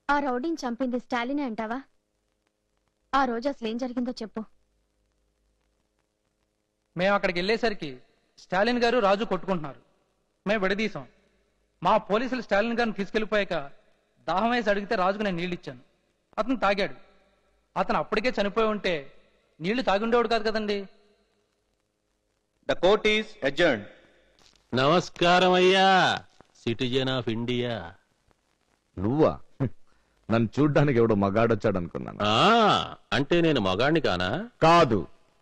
ఆ రౌడీని చంపింది స్టాలినే అంటావా ఆ రోజు అసలు ఏం జరిగిందో చెప్పు మేము అక్కడికి వెళ్ళేసరికి స్టాలిన్ గారు రాజు కొట్టుకుంటున్నారు మేము విడదీశాం మా పోలీసులు స్టాలిన్ గారిని తీసుకెళ్లిపోయాక దాహం వేసి అడిగితే రాజుకు నేను నీళ్ళు ఇచ్చాను అతను తాగాడు అతను అప్పటికే చనిపోయి ఉంటే నీళ్లు తాగుండేవాడు కాదు కదండి ద కోర్ట్ ఈస్ అడ్జర్న్ నమస్కారం అయ్యా సిటిజన్ ఆఫ్ ఇండియా నువ్వా హ్మ్. నన్ను చూడ్డానికి ఎవడో మగాడొచ్చాడు అనుకున్నాను ఆ అంటే నేను మగాణ్ణి కానా కాదు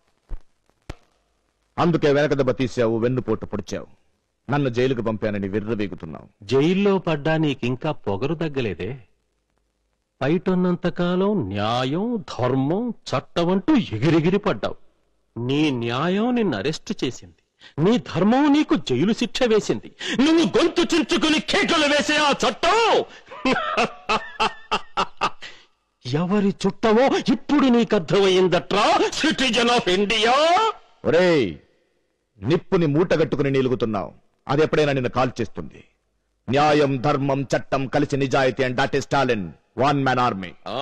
అందుకే వెనక దెబ్బ తీసావు వెన్నుపోటు పొడిచావు నన్ను జైలుకు పంపానని విర్రవీగుతున్నావు జైల్లో పడ్డా నీకింకా పొగరు తగ్గలేదే బయటన్నంతకాలం న్యాయం ధర్మం చట్టం అంటూ ఎగిరెగిరి పడ్డావు నీ న్యాయం నిన్ను అరెస్టు చేసింది నీ ధర్మం నీకు జైలు శిక్ష వేసింది నువ్వు గొంతు చించుకుని కేకలు వేసే ఆ చట్టం ఎవరి చుట్టమో ఇప్పుడు నీకు అర్థమైందట్రా సిటిజన్ ఆఫ్ ఇండియా ఒరేయ్ నిప్పుని మూటగట్టుకుని నిలుగుతున్నావు అది ఎప్పుడైనా నిన్ను కాల్ చేస్తుంది న్యాయం ధర్మం చట్టం కలిసి నిజాయితీ and that is talent one man army ఆ,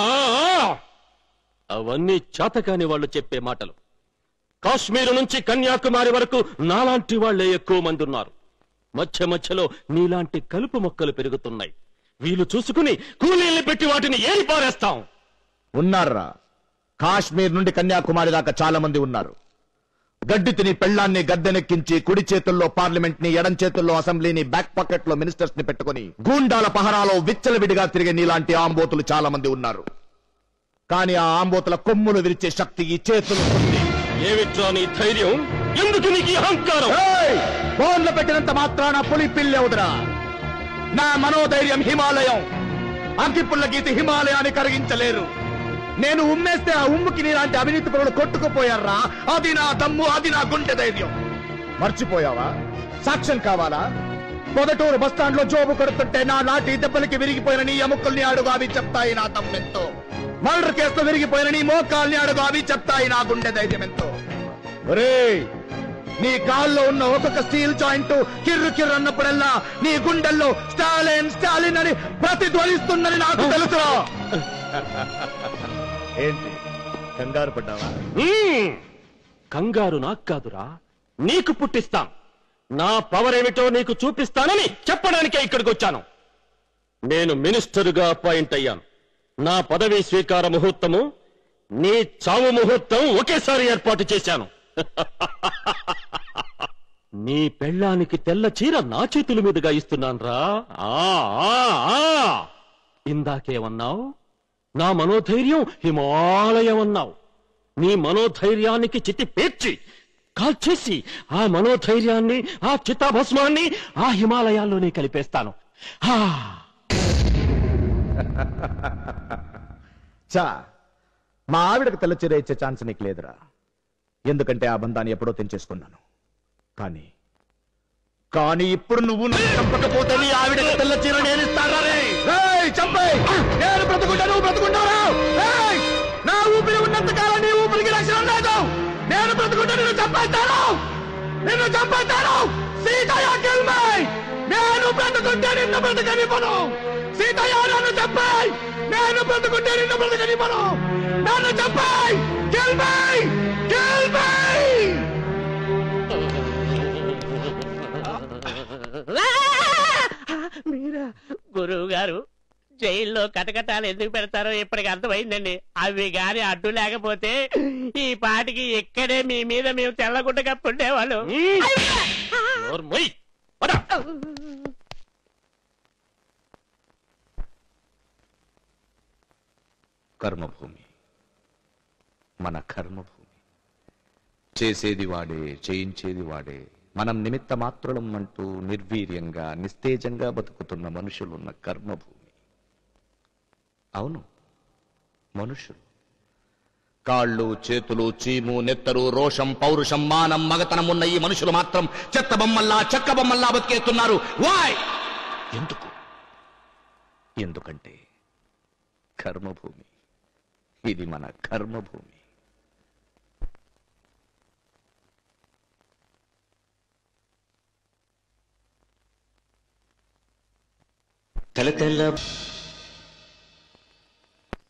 అవన్నీ చేతకాని వాళ్ళు చెప్పే మాటలు కాశ్మీరు నుంచి కన్యాకుమారి వరకు నాలాంటి వాళ్లే ఎక్కువ మంది ఉన్నారు మధ్య మధ్యలో నీలాంటి కలుపు మొక్కలు పెరుగుతున్నాయి వీలు చూసుకుని కూలీల్ని పెట్టి వాటిని ఏరి పారేస్తాం ఉన్నారా కాశ్మీర్ నుండి కన్యాకుమారి దాకా చాలా మంది ఉన్నారు గడ్డి తిని పెళ్లాన్ని గద్దెనెక్కించి కుడి చేతుల్లో పార్లమెంట్ ని ఎడం చేతుల్లో అసెంబ్లీని బ్యాక్ పాకెట్ లో మినిస్టర్స్ ని పెట్టుకుని గూండాల పహరాలో విచ్చలవిడిగా తిరిగే నీలాంటి ఆంబోతులు చాలా మంది ఉన్నారు కానీ ఆ ఆంబోతుల కొమ్ములు విరిచే శక్తి ఈ చేతులు ఉంది ఏమిట్రా నీ ధైర్యం ఎందుకు నీకు ఈ అహంకారం ఏయ్! బోన్లు పెట్టినంత మాత్రాన పులి పిల్లెవుదురా నా మనోధైర్యం హిమాలయం అగ్గిపుల్ల గీత హిమాలయాన్ని కరిగించలేరు నేను ఉమ్మేస్తే ఆ ఉమ్ముకి నీలాంటి అవినీతి పరులు కొట్టుకుపోయారా అది నా దమ్ము అది నా గుండె ధైర్యం మర్చిపోయావా సాక్ష్యం కావాలా మొదటూరు బస్టాండ్ లో జోబు కొడుతుంటే నా లాఠీ దెబ్బలకి విరిగిపోయిన నీ ఎముకల్ని అడుగు అవి చెప్తాయి నా దమ్మెంతో మర్డర్ కేసులో విరిగిపోయిన నీ మోకాల్ని అడుగు అవి చెప్తాయి నా గుండె ధైర్యం ఎంతో ఒరేయ్ నీ కాల్లో ఉన్న ఒక్కొక్క స్టీల్ జాయింట్ కిర్రు కిర్రు అన్నప్పుడల్లా నీ గుండెల్లో స్టాలిన్ స్టాలిన్ అని ప్రతిధ్వనిస్తుందని నాకు తెలుసురా ఏంటి కంగారు పడ్డావా మ్మ్. కంగారు నాకు కాదురా నీకు పుట్టిస్తాం నా పవర్ ఏమిటో నీకు చూపిస్తానని చెప్పడానికే ఇక్కడికి వచ్చాను నేను మినిస్టరుగా అపాయింట్ అయ్యాను నా పదవీ స్వీకార ముహూర్తము నీ చావు ముహూర్తం ఒకేసారి ఏర్పాటు చేశాను నీ పెళ్ళానికి తెల్ల చీర నా చేతుల మీదుగా ఇస్తున్నాన్రా ఆ ఆ, ఆ. ఇందాకేమన్నావు నా మనోధైర్యం హిమాలయం అన్నావు నీ మనోధైర్యానికి చితి పేర్చి కాల్చేసి ఆ మనోధైర్యాన్ని ఆ చితాభస్మాన్ని ఆ హిమాలయాల్లోనే కలిపేస్తాను హా చా మా ఆవిడకు తెల్ల చీర ఇచ్చే ఛాన్స్ నీకు లేదురా ఎందుకంటే ఆ బంధాన్ని ఎప్పుడో తెంచేసుకున్నాను కానీ కానీ ఇప్పుడు నువ్వు నన్ను చంపకపోతే నీ ఆవిడకు తెల్ల చీర నేను ఇస్తాను చంపేయ్ నేను బ్రతుకుంటా నువ్వు బ్రతుకుంటావు ఏయ్! నా ఊపిరి ఉన్నంత కాలం నీ ఊపిరికి రక్షణ లేదు నేను బ్రతుకుంటా నిన్ను చంపేస్తాను నిన్ను చంపేస్తాను సీతయ్య kill me! నేను బ్రతుకుంటే నిన్ను బ్రతకనివ్వను సీతయ్య నన్ను చంపేయ్ నేను బ్రతుకుంటే నిన్ను బ్రతకనివ్వను నన్ను చంపేయ్ kill me! kill me! గురువు గారు జైల్లో కటకటాలు ఎందుకు పెడతారో ఇప్పటికి అర్థమైందండి అవి గాని అడ్డు లేకపోతే ఈ పాటికి ఇక్కడే మీ మీద మేము తెల్లగుడ్డ కప్పుండేవాళ్ళు నోర్మోయ్. పద. కర్మభూమి మన కర్మభూమి చేసేది వాడే చేయించేది వాడే మనం నిమిత్త మాత్రులం అంటూ నిర్వీర్యంగా నిస్తేజంగా బతుకుతున్న మనుషులున్న కర్మభూమి అవును మనుషులు కాళ్ళు చేతులు చీము నెత్తరు రోషం పౌరుషం మానం మగతనం ఉన్న ఈ మనుషులు మాత్రం చెత్త బొమ్మల్లా చెక్క బొమ్మల్లా బతికేస్తున్నారు వాయ్ ఎందుకు ఎందుకంటే కర్మభూమి ఇది మన కర్మభూమి తెల్ల తెల్ల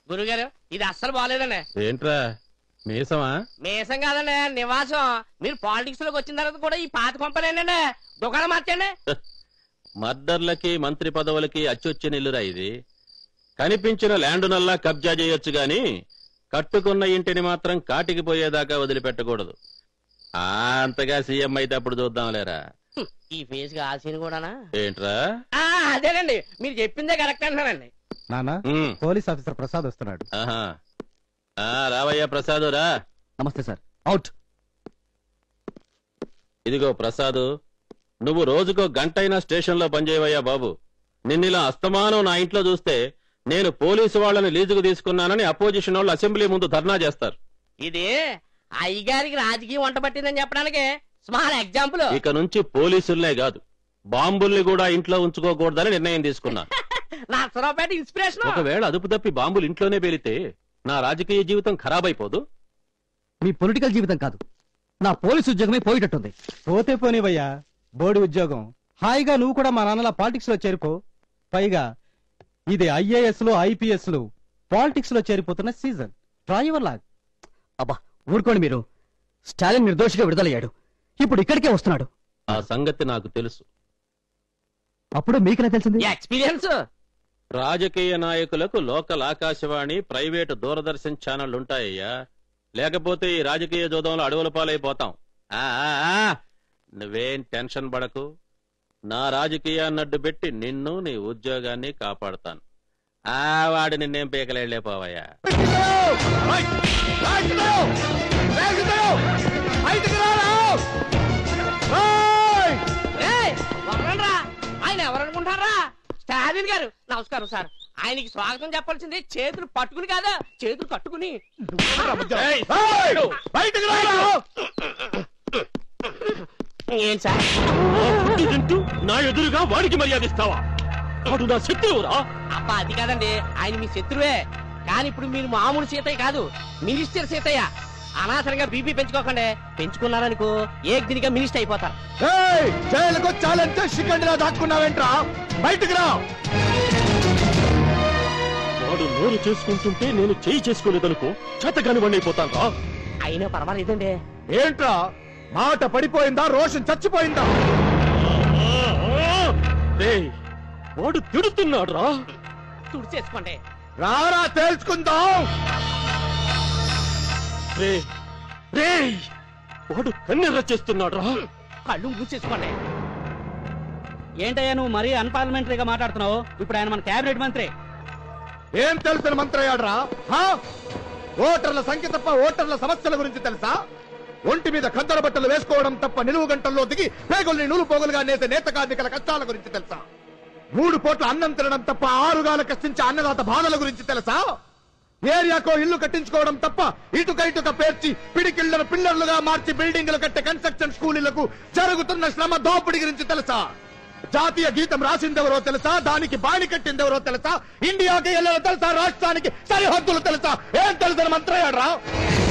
గురుగారు ఇది అస్సలు బాగాలేదండి ఏంట్రా మీసమా మేసం కాదండి నివాసం మీరు పాలిటిక్స్ లోకి వచ్చిన తర్వాత కూడా ఈ పాత కొంపలేనండి దుకాణం మార్చండి మర్డర్లకి మంత్రి పదవులకి అచ్చొచ్చిన ఇల్లురా ఇది కనిపించిన ల్యాండ్ నల్లా కబ్జా చేయొచ్చు గాని కట్టుకున్న ఇంటిని మాత్రం కాటికి పోయేదాకా వదిలిపెట్టకూడదు ఆ అంతగా సీఎం అయితే అప్పుడు చూద్దాంలేరా హ్మ్, ఈ ఫేస్ కి ఆ సీన్ కూడానా ఏంట్రా ఆ, అదేనండి మీరు చెప్పిందే కరెక్ట్ అంటున్నానండి నానా ఉమ్, పోలీస్ ఆఫీసర్ ప్రసాద్ వస్తున్నాడు ఆహా. ఆ రావయ్యా ప్రసాదు రా నమస్తే సార్ అవుట్ ఇదిగో ప్రసాదు నువ్వు రోజుకో గంటైనా స్టేషన్లో పనిచేయవయ్యా బాబు నిన్నిలా అస్తమానం నా ఇంట్లో చూస్తే నేను పోలీసు వాళ్ళని లీజుకు తీసుకున్నానని అపోజిషన్ వాళ్ళు అసెంబ్లీ ముందు ధర్నా చేస్తారు ఇది అయ్యగారికి రాజకీయం వంట పట్టిందని చెప్పడానికి స్మాల్ ఎగ్జాంపుల్ ఇక నుంచి పోలీసుల్నే కాదు బాంబుల్ని కూడా ఇంట్లో ఉంచుకోకూడదని నిర్ణయం తీసుకున్నా నర్సరావుపేట ఇన్స్పిరేషన్ ఒకవేళ అదుపు తప్పి బాంబులు ఇంట్లోనే పేలితే నా రాజకీయ జీవితం ఖరాబైపోదు మీ పొలిటికల్ జీవితం కాదు నా పోలీస్ ఉద్యోగమే పోయేటట్టుంది పోతే పోనివయ్యా బోర్డు ఉద్యోగం హాయిగా నువ్వు కూడా మా నాన్నలా పాలిటిక్స్ లో చేరిపో పైగా ఇది ఐఏఎస్ లో ఐపీఎస్ లో పాలిటిక్స్ లో చేరిపోతున్న సీజన్ ట్రై యువర్ లాగ్ అబ్బా ఊరుకోండి మీరు స్టాలిన్ నిర్దోషిగా విడుదలయ్యాడు ఇప్పుడు ఇక్కడికే వస్తున్నాడు ఆ సంగతి నాకు తెలుసు అప్పుడు మీకెలా తెలిసింది ఎక్స్పీరియన్స్ రాజకీయ నాయకులకు లోకల్ ఆకాశవాణి ప్రైవేటు దూరదర్శన్ ఛానళ్లు ఉంటాయ్యా లేకపోతే ఈ రాజకీయ జోదంలో అడవుల పాలైపోతాం ఆ, ఆ, ఆ, నువ్వేం టెన్షన్ పడకు నా రాజకీయాన్నడ్డు పెట్టి నిన్ను నీ ఉద్యోగాన్ని కాపాడుతాను ఆ వాడి నిన్నేం పీకలేళ్లేపోవయ్యా వదలండ్రా ఆయన ఎవరనుకుంటారా స్టాలిన్ గారు నమస్కారం సార్ ఆయనకి స్వాగతం చెప్పాల్సింది చేతులు పట్టుకుని కాదా చేతులు కట్టుకుని బయటకు రా ఏం సార్ ఇదంటూ నా ఎదురుగా వాడికి మర్యాద ఇస్తావా వాడు నా శత్రువురా అబ్బా అది కాదండి ఆయన మీ శత్రువే కానీ ఇప్పుడు మీరు మామూలు సీతయ్య కాదు మినిస్టర్ సీతయ్య అనవసరంగా బీపీ పెంచుకోకండి పెంచుకున్నారనుకో ఏ దినిగా మినిస్టర్ అయిపోతారు ఏయ్, జైలుకు వచ్చాలంటే శిఖండిలా దాక్కున్నావేంట్రా బయటకు రా వాడు నోరు చేసుకుంటుంటే నేను చేయి చేసుకోలేదనుకో చేతగాని వాడిని అయిపోతాను రా అయినా పర్వాలేదండి ఏంట్రా మాట పడిపోయిందా రోషన్ చచ్చిపోయిందా రేయ్, వాడు తిడుతున్నాడు రా తుడిచేసుకోండి రారా తేల్చుకుందాం రే రే వాడు కన్నెర్ర చేస్తున్నాడు రా కళ్ళు మూసేసుకోండి ఏంటయ్యా నువ్వు మరీ అన్పార్లమెంటరీగా మాట్లాడుతున్నావు ఇప్పుడు ఆయన మన కేబినెట్ మంత్రి ఏం తెలిసిన మంత్రయ్యాడ్రా హా? ఓటర్ల సంఖ్య తప్ప ఓటర్ల సమస్యల గురించి తెలుసా ఒంటి మీద ఖద్దర బట్టలు వేసుకోవడం తప్ప నిలువు గంటల్లో దిగి పేగుల్ని నూలు పోగులుగా నేసే నేత కార్మికుల కష్టాల గురించి తెలుసా మూడు పూట్ల అన్నం తినడం తప్ప ఆరుగాల కష్టించే అన్నదాత బాధల గురించి తెలుసా ఏరియాకో ఇల్లు కట్టించుకోవడం తప్ప ఇటుక ఇటుక పేర్చి పిడికిళ్లను పిల్లర్లుగా మార్చి బిల్డింగ్లు కట్టే కన్స్ట్రక్షన్ స్కూలీలకు జరుగుతున్న శ్రమ దోపిడీ గురించి తెలుసా జాతీయ గీతం రాసిందెవరో తెలుసా దానికి బాణి కట్టిందెవరో తెలుసా ఇండియాకి ఎల్లరో తెలుసా రాష్ట్రానికి సరిహద్దులు తెలుసా ఏం తెలుసని మంత్రయ్యాడ్రా